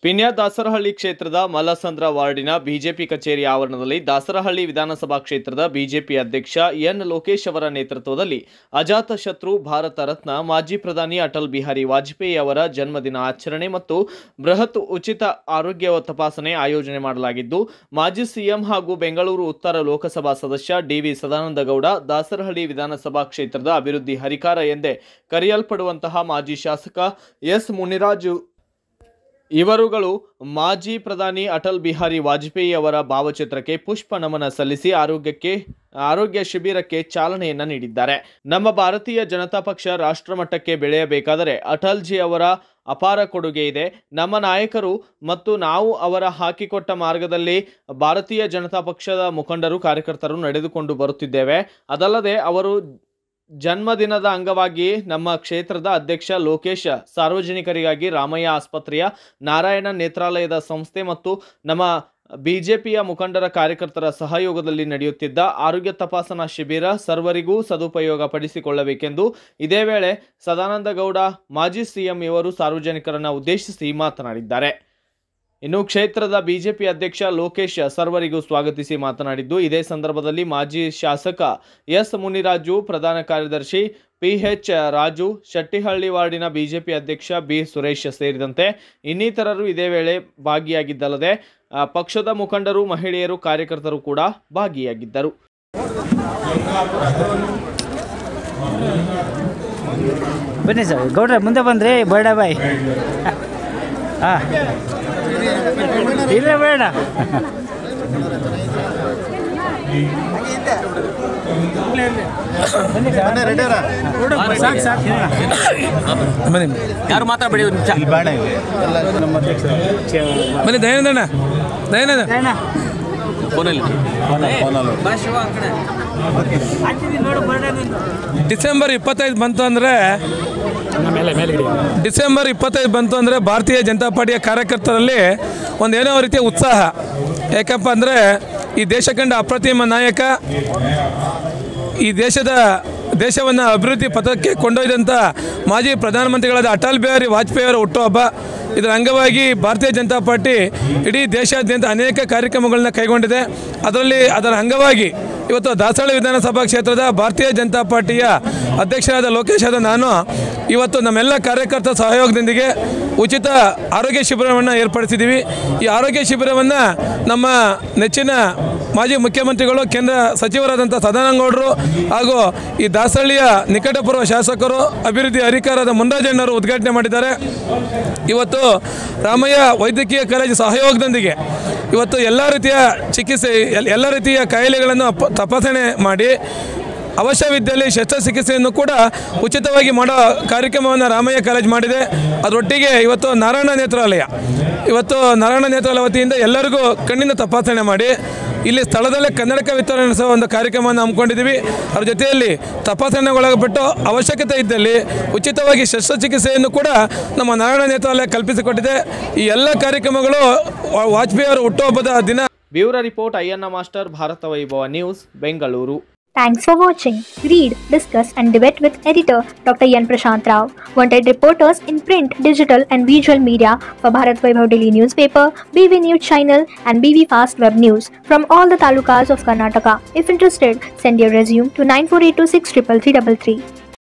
ಪಿನ್ಯ ದಾಸರಹಳ್ಳಿ ಕ್ಷೇತ್ರದ ಮಲ್ಲಸಂದ್ರ ವಾರ್ಡಿನ ಬಿಜೆಪಿ ಕಚೇರಿ ಆವರಣದಲ್ಲಿ ದಾಸರಹಳ್ಳಿ ವಿಧಾನಸಭಾ ಕ್ಷೇತ್ರದ ಬಿಜೆಪಿ ಅಧ್ಯಕ್ಷ ಎನ್ ಲೋಕೇಶ್ ಅವರ ನೇತೃತ್ವದಲ್ಲಿ ಅಜಾತಶತ್ರು ಭಾರತ ರತ್ನ ಮಾಜಿ ಪ್ರಧಾನಿ ಅಟಲ್ ಬಿಹಾರಿ ವಾಜಪೇಯಿ ಅವರ ಜನ್ಮದಿನ ಆಚರಣೆ ಮತ್ತು ಬೃಹತ್ ಉಚಿತ ಆರೋಗ್ಯ ತಪಾಸಣೆ ಆಯೋಜನೆ ಮಾಡಲಾಗಿದ್ದು ಮಾಜಿ ಸಿಎಂ ಹಾಗೂ ಬೆಂಗಳೂರು ಉತ್ತರ ಲೋಕಸಭಾ ಸದಸ್ಯ ಡಿವಿ ಸದಾನಂದಗೌಡ ದಾಸರಹಳ್ಳಿ ವಿಧಾನಸಭಾ ಕ್ಷೇತ್ರದ ಅಭಿವೃದ್ಧಿ ಹರಿಕಾರ ಎಂದೇ ಕರೆಯಲ್ಪಡುವಂತಹ ಮಾಜಿ ಶಾಸಕ ಎಸ್ ಮುನಿರಾಜು ಇವರುಗಳು ಮಾಜಿ ಪ್ರಧಾನಿ ಅಟಲ್ ಬಿಹಾರಿ ವಾಜಪೇಯಿ ಅವರ ಭಾವಚಿತ್ರಕ್ಕೆ ಪುಷ್ಪ ನಮನ ಸಲ್ಲಿಸಿ ಆರೋಗ್ಯಕ್ಕೆ ಆರೋಗ್ಯ ಶಿಬಿರಕ್ಕೆ ಚಾಲನೆಯನ್ನ ನೀಡಿದ್ದಾರೆ ನಮ್ಮ ಭಾರತೀಯ ಜನತಾ ಪಕ್ಷ ರಾಷ್ಟ್ರಮಟ್ಟಕ್ಕೆ ಬೆಳೆಯಬೇಕಾದರೆ ಅಟಲ್ಜಿ ಅವರ ಅಪಾರ ಕೊಡುಗೆ ಇದೆ ನಮ್ಮ ನಾಯಕರು ಮತ್ತು ನಾವು ಅವರ ಹಾಕಿಕೊಟ್ಟ ಮಾರ್ಗದಲ್ಲಿ ಭಾರತೀಯ ಜನತಾ ಪಕ್ಷದ ಮುಖಂಡರು ಕಾರ್ಯಕರ್ತರು ನಡೆದುಕೊಂಡು ಬರುತ್ತಿದ್ದೇವೆ ಅದಲ್ಲದೆ ಅವರು ಜನ್ಮದಿನದ ಅಂಗವಾಗಿ ನಮ್ಮ ಕ್ಷೇತ್ರದ ಅಧ್ಯಕ್ಷ ಲೋಕೇಶ್ ಸಾರ್ವಜನಿಕರಿಗಾಗಿ ರಾಮಯ್ಯ ಆಸ್ಪತ್ರೆಯ ನಾರಾಯಣ ನೇತ್ರಾಲಯದ ಸಂಸ್ಥೆ ಮತ್ತು ನಮ್ಮ ಬಿಜೆಪಿಯ ಮುಖಂಡರ ಕಾರ್ಯಕರ್ತರ ಸಹಯೋಗದಲ್ಲಿ ನಡೆಯುತ್ತಿದ್ದ ಆರೋಗ್ಯ ತಪಾಸಣಾ ಶಿಬಿರ ಸರ್ವರಿಗೂ ಸದುಪಯೋಗ ಪಡಿಸಿಕೊಳ್ಳಬೇಕೆಂದು ಇದೇ ವೇಳೆ ಸದಾನಂದ ಗೌಡ ಮಾಜಿ ಸಿಎಂ ಇವರು ಸಾರ್ವಜನಿಕರನ್ನ ಉದ್ದೇಶಿಸಿ ಮಾತನಾಡಿದ್ದಾರೆ ಇನ್ನು ಕ್ಷೇತ್ರದ ಬಿಜೆಪಿ ಅಧ್ಯಕ್ಷ ಲೋಕೇಶ್ ಸರ್ವರಿಗೂ ಸ್ವಾಗತಿಸಿ ಮಾತನಾಡಿದ್ದು ಇದೇ ಸಂದರ್ಭದಲ್ಲಿ ಮಾಜಿ ಶಾಸಕ ಎಸ್ ಮುನಿರಾಜು ಪ್ರಧಾನ ಕಾರ್ಯದರ್ಶಿ ಪಿಎಚ್ ರಾಜು ಶೆಟ್ಟಿಹಳ್ಳಿ ವಾರ್ಡಿನ ಬಿಜೆಪಿ ಅಧ್ಯಕ್ಷ ಬಿ ಸುರೇಶ್ ಸೇರಿದಂತೆ ಇನ್ನಿತರರು ಇದೇ ವೇಳೆ ಭಾಗಿಯಾಗಿದ್ದಲ್ಲದೆ ಆ, ಪಕ್ಷದ ಮುಖಂಡರು ಮಹಿಳೆಯರು ಕಾರ್ಯಕರ್ತರು ಕೂಡ ಭಾಗಿಯಾಗಿದ್ದರು ಬನ್ನಿ ಸರ್ ಗೌಡ್ರೆ ಮುಂದೆ ಬಂದ್ರಿ ಬರ್ಡೇ ಬಾಯ್ ಹಾಂ ಇಲ್ಲ ಬೇಡ ಬನ್ನಿ ಸರ್ ಸಾಕು ಸಾಕು ಬನ್ನಿ ಯಾರು ಮಾತಾಡಬೇಡಿ ಒಂದು ನಿಮಿಷ ಬನ್ನಿ ದಯಾನಂದಣ್ಣ ದಯಾನಂದ ಅಣ್ಣ ಫೋನಲ್ಲಿ ನೋಡು ಬರ್ಡೇ ಡಿಸೆಂಬರ್ ಇಪ್ಪತ್ತೈದು ಬಂತು ಅಂದರೆ ಡಿಸೆಂಬರ್ ಇಪ್ಪತ್ತೈದು ಬಂತು ಅಂದರೆ ಭಾರತೀಯ ಜನತಾ ಪಾರ್ಟಿಯ ಕಾರ್ಯಕರ್ತರಲ್ಲಿ ಒಂದು ಏನೋ ರೀತಿಯ ಉತ್ಸಾಹ ಯಾಕಪ್ಪ ಅಂದರೆ ಈ ದೇಶ ಕಂಡ ಅಪ್ರತಿಮ ನಾಯಕ ಈ ದೇಶದ ದೇಶವನ್ನು ಅಭಿವೃದ್ಧಿ ಪಥಕ್ಕೆ ಕೊಂಡೊಯ್ದಂಥ ಮಾಜಿ ಪ್ರಧಾನಮಂತ್ರಿಗಳಾದ ಅಟಲ್ ಬಿಹಾರಿ ವಾಜಪೇಯಿ ಅವರ ಹುಟ್ಟುಹಬ್ಬ ಇದರ ಅಂಗವಾಗಿ ಭಾರತೀಯ ಜನತಾ ಪಾರ್ಟಿ ಇಡೀ ದೇಶಾದ್ಯಂತ ಅನೇಕ ಕಾರ್ಯಕ್ರಮಗಳನ್ನ ಕೈಗೊಂಡಿದೆ ಅದರಲ್ಲಿ ಅದರ ಅಂಗವಾಗಿ ಇವತ್ತು ದಾಸಹಳ್ಳಿ ವಿಧಾನಸಭಾ ಕ್ಷೇತ್ರದ ಭಾರತೀಯ ಜನತಾ ಪಾರ್ಟಿಯ ಅಧ್ಯಕ್ಷರಾದ ಲೋಕೇಶ್ ಆದ ನಾನು ಇವತ್ತು ನಮ್ಮೆಲ್ಲ ಕಾರ್ಯಕರ್ತರ ಸಹಯೋಗದೊಂದಿಗೆ ಉಚಿತ ಆರೋಗ್ಯ ಶಿಬಿರವನ್ನು ಏರ್ಪಡಿಸಿದ್ದೀವಿ ಈ ಆರೋಗ್ಯ ಶಿಬಿರವನ್ನು ನಮ್ಮ ನೆಚ್ಚಿನ ಮಾಜಿ ಮುಖ್ಯಮಂತ್ರಿಗಳು ಕೇಂದ್ರ ಸಚಿವರಾದಂಥ ಸದಾನಂದಗೌಡರು ಹಾಗೂ ಈ ದಾಸಹಳ್ಳಿಯ ನಿಕಟಪೂರ್ವ ಶಾಸಕರು ಅಭಿವೃದ್ಧಿ ಅಧಿಕಾರದ ಮುನ್ರಾಜಣ್ಣವರು ಉದ್ಘಾಟನೆ ಮಾಡಿದ್ದಾರೆ ಇವತ್ತು ರಾಮಯ್ಯ ವೈದ್ಯಕೀಯ ಕಾಲೇಜು ಸಹಯೋಗದೊಂದಿಗೆ ಇವತ್ತು ಎಲ್ಲ ರೀತಿಯ ಚಿಕಿತ್ಸೆ ಎಲ್- ಎಲ್ಲ ರೀತಿಯ ಕಾಯಿಲೆಗಳನ್ನು ಅಪ- ತಪಾಸಣೆ ಮಾಡಿ ಅವಶ್ಯವಿದ್ದಲ್ಲಿ ಶಸ್ತ್ರಚಿಕಿತ್ಸೆಯನ್ನು ಕೂಡ ಉಚಿತವಾಗಿ ಮಾಡೋ ಕಾರ್ಯಕ್ರಮವನ್ನು ರಾಮಯ್ಯ ಕಾಲೇಜ್ ಮಾಡಿದೆ ಅದರೊಟ್ಟಿಗೆ ಇವತ್ತು ನಾರಾಯಣ ನೇತ್ರಾಲಯ ಇವತ್ತು ನಾರಾಯಣ ನೇತ್ರಾಲಯ ವತಿಯಿಂದ ಎಲ್ಲರಿಗೂ ಕಣ್ಣಿನ ತಪಾಸಣೆ ಮಾಡಿ ಇಲ್ಲಿ ಸ್ಥಳದಲ್ಲೇ ಕನ್ನಡಕ ವಿತರಣೆ ನಡೆಸುವ ಒಂದು ಕಾರ್ಯಕ್ರಮವನ್ನು ಹಮ್ಮಿಕೊಂಡಿದ್ದೀವಿ ಅದ್ರ ಜೊತೆಯಲ್ಲಿ ತಪಾಸಣೆಗೊಳಪಟ್ಟು ಅವಶ್ಯಕತೆ ಇದ್ದಲ್ಲಿ ಉಚಿತವಾಗಿ ಶಸ್ತ್ರಚಿಕಿತ್ಸೆಯನ್ನು ಕೂಡ ನಮ್ಮ ನಾರಾಯಣ ನೇತ್ರಾಲಯ ಕಲ್ಪಿಸಿಕೊಟ್ಟಿದೆ ಈ ಎಲ್ಲ ಕಾರ್ಯಕ್ರಮಗಳು ವಾ- ವಾಜಪೇಯಿ ಅವರ ಹುಟ್ಟುಹಬ್ಬದ ದಿನ bureau report Ayyanna master Bharatha Vaibhava news Bengaluru Thanks for watching. Read, discuss, and debate with editor Dr. Yan Prashant Rao. Wanted reporters in print, digital, and visual media for Bharat Vaibhav Daily Newspaper, BV News Channel, and BV Fast Web News from all the talukas of Karnataka. If interested, send your resume to 9482633333.